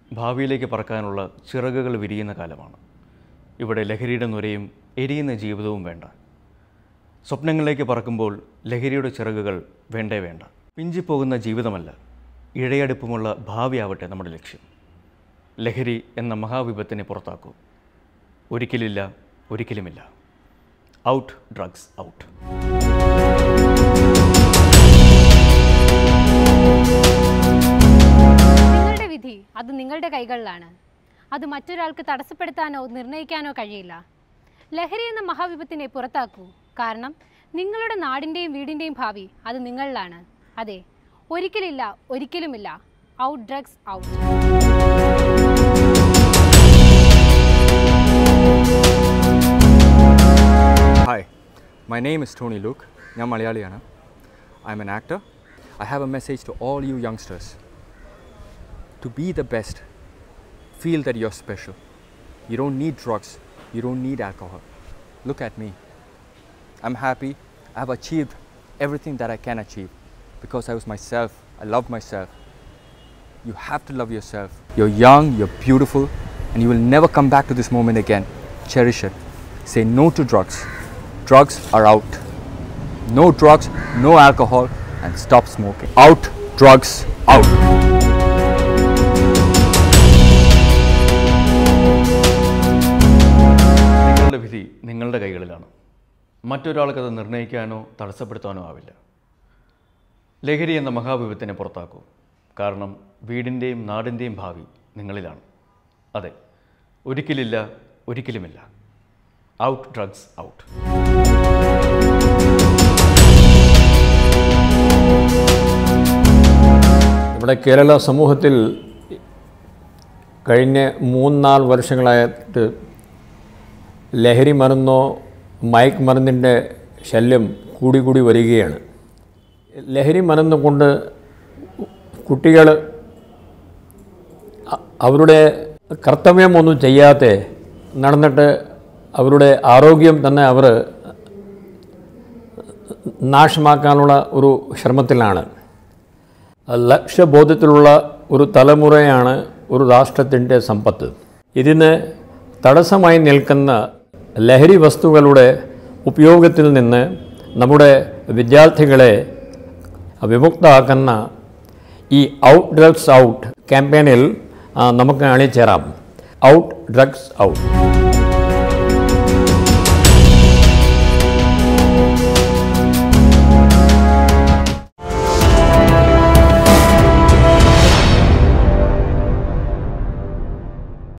ഭാവിയിലേക്ക് പറക്കാനുള്ള ചിറകുകൾ വിരിയുന്ന കാലമാണ് ഇവിടെ ലഹരിയുടെ നുരയും എരിയുന്ന ജീവിതവും വേണ്ട സ്വപ്നങ്ങളിലേക്ക് പറക്കുമ്പോൾ ലഹരിയുടെ ചിറകുകൾ വേണ്ടേ വേണ്ട പിഞ്ചിപ്പോകുന്ന ജീവിതമല്ല ഇഴയടുപ്പമുള്ള ഭാവിയാവട്ടെ നമ്മുടെ ലക്ഷ്യം ലഹരി എന്ന മഹാവിപത്തിനെ പുറത്താക്കൂ ഒരിക്കലില്ല ഒരിക്കലുമില്ല ഔട്ട് ഡ്രഗ്സ് ഔട്ട് നിങ്ങളുടെ വിധി അത് നിങ്ങളുടെ കൈകളിലാണ് അത് മറ്റൊരാൾക്ക് തടസ്സപ്പെടുത്താനോ നിർണ്ണയിക്കാനോ കഴിയില്ല ലഹരി എന്ന മഹാവിപത്തിനെ പുറത്താക്കൂ കാരണം നിങ്ങളുടെ നാടിൻ്റെയും വീടിൻ്റെയും ഭാവി അത് നിങ്ങളിലാണ് അതെ ഒരിക്കലില്ല ഒരിക്കലുമില്ല out drugs out hi my name is Tony Luke ഞാൻ മലയാളിയാണ് I am an actor I have a message to all you youngsters to be the best feel that you are special you don't need drugs you don't need alcohol look at me I am happy I have achieved everything that I can achieve because I was myself I love myself You have to love yourself. You're young, you're beautiful, and you will never come back to this moment again. Cherish it. Say no to drugs. Drugs are out. No drugs, no alcohol, and stop smoking. Out, drugs, out. നിങ്ങളുടെ വിധി നിങ്ങളുടെ കൈകളിലാണ് മറ്റൊരാൾക്കത് നിർണ്ണയിക്കാനോ തടസ്സപ്പെടുത്താനോ ആവില്ല ലഹരി എന്ന മഹാവിപത്തിനെ പുറത്താക്കൂ കാരണം വീടിൻ്റെയും നാടിൻ്റെയും ഭാവി നിങ്ങളിലാണ് അതെ ഒരിക്കലില്ല ഒരിക്കലുമില്ല ഔട്ട് ഡ്രഗ്സ് ഔട്ട് നമ്മുടെ കേരള സമൂഹത്തിൽ കഴിഞ്ഞ മൂന്നാല് വർഷങ്ങളായിട്ട് ലഹരി മരുന്നോ മയക്ക് മരുന്നിൻ്റെ ശല്യം കൂടി കൂടി വരികയാണ് ലഹരി മരുന്ന് കൊണ്ട് കുട്ടികൾ അ- അവരുടെ കർത്തവ്യമൊന്നും ചെയ്യാതെ നടന്നിട്ട് അവരുടെ ആരോഗ്യം തന്നെ അവർ നാശമാക്കാനുള്ള ഒരു ശ്രമത്തിലാണ് ലക്ഷ്യബോധത്തിലുള്ള ഒരു തലമുറയാണ് ഒരു രാഷ്ട്രത്തിൻ്റെ സമ്പത്ത് ഇതിന് തടസ്സമായി നിൽക്കുന്ന ലഹരി വസ്തുക്കളുടെ ഉപയോഗത്തിൽ നിന്ന് നമ്മുടെ വിദ്യാർത്ഥികളെ വിമുക്തമാക്കുന്ന ഈ ഔട്ട് ഡ്രഗ്സ് ഔട്ട് ക്യാമ്പയിനിൽ ആ, നമുക്ക് അണിചേരാം ഔട്ട് ഡ്രഗ്സ് ഔട്ട്